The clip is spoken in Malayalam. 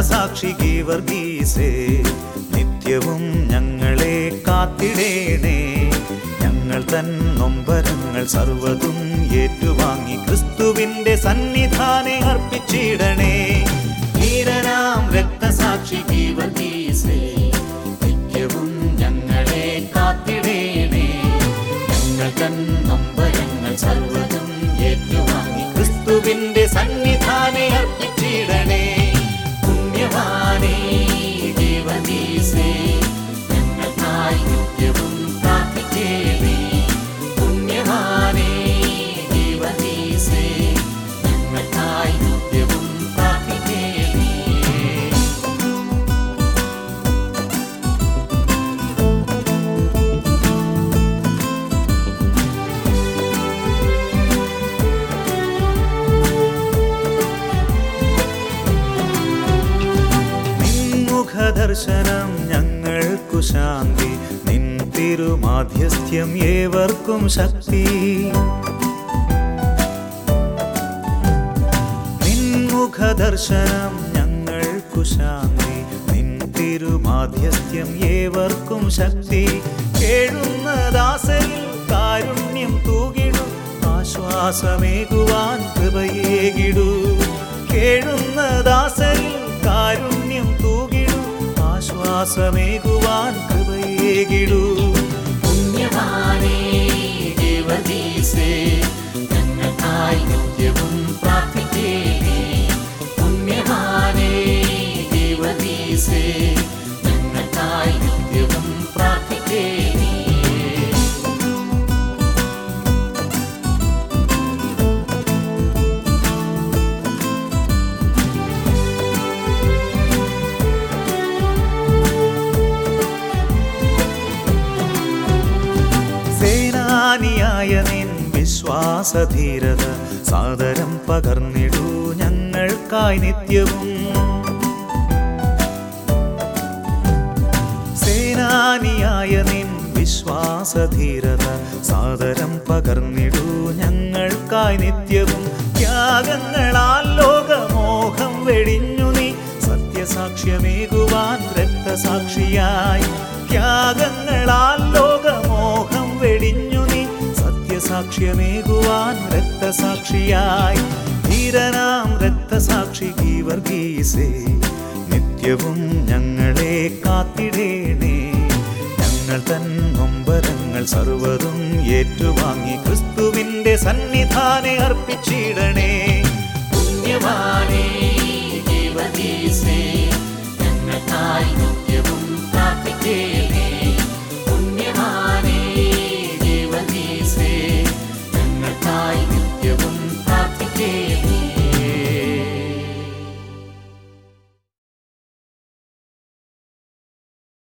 രക്തസാക്ഷി ഗീവർഗീസേ നിത്യവും ഞങ്ങളെ കാത്തിടേണേ ഞങ്ങൾ തൻ നൊമ്പരങ്ങൾ സർവതും ഏറ്റുവാങ്ങി ക്രിസ്തുവിന്റെ സന്നിധാനെ അർപ്പിച്ചിടണേ ധീരനാം രക്തസാക്ഷി ഗീവർഗീസേ നിത്യവും ഞങ്ങളെ കാത്തിടേണേ ഞങ്ങൾ തൻ നൊമ്പരങ്ങൾ സർവതും ഏറ്റുവാങ്ങി ക്രിസ്തുവിന്റെ സന്നിധാനെ അർപ്പിച്ചിടണേ പുണ്യവാനേ ദേവദീസേ ഞങ്ങൾക്കായി നിത്യവും പ്രാർത്ഥിക്കേണേ പുണ്യവാനേ ദേവദീസേ ഞങ്ങൾക്കായി നിത്യവും പ്രാർത്ഥിക്കേണേ നിൻമുഖദർശനം ഞങ്ങൾക്കു ശാന്തി നിൻ തിരുമാധ്യസ്ഥ്യം ഏവർക്കും ശക്തി നിൻമുഖദർശനം ഞങ്ങൾക്കു ശാന്തി നിൻ തിരുമാധ്യസ്ഥ്യം ഏവർക്കും ശക്തി കേഴുന്ന ദാസരിൽ കാരുണ്യം തൂകിടു ആശ്വാസമേകുവാൻ കൃപയേകിടു കേഴുന്ന ദാസരിൽ കാരുണ്യം തൂകിടു ആശ്വാസമേകുവാൻ കൃപയേകിടു പുണ്യവാനേ ദേവദീസേ ഞങ്ങൾക്കായി നിത്യവും പ്രാർത്ഥിക്കേണേ പുണ്യവാനേ ദേവദീസേ ഞങ്ങൾക്കായി നിത്യവും പ്രാർത്ഥിക്കേണേ സേനാനിയായ നിൻ വിശ്വാസധീരത സാദരം പകർന്നിടൂ ഞങ്ങൾക്കായി നിത്യവും സേനാനിയായ നിൻ വിശ്വാസധീരത സാദരം പകർന്നിടൂ ഞങ്ങൾക്കായി നിത്യവും ത്യാഗങ്ങളാൽ ലോകമോഹം വെടിഞ്ഞു നീ സത്യസാക്ഷ്യമേകുവാൻ രക്തസാക്ഷിയായി ത്യാഗങ്ങളാൽ ലോകമോഹം വെടിഞ്ഞു നീ സത്യസാക്ഷ്യമേകുവാൻ രക്തസാക്ഷിയായി ധീരനാം രക്തസാക്ഷി ഗീവർഗീസേ നിത്യവും ഞങ്ങളെ കാത്തിടേണേ ഞങ്ങൾ തൻ നൊമ്പരങ്ങൾ സർവതും ഏറ്റുവാങ്ങി ക്രിസ്തുവിന്റെ സന്നിധാനെ അർപ്പിച്ചിടണേ പുണ്യവാനേ ദേവദീസേ ഞങ്ങൾക്കായി നിത്യവും പ്രാർത്ഥിക്കേണേ പുണ്യവാനേ ദേവദീസേ ഞങ്ങൾക്കായി നിത്യവും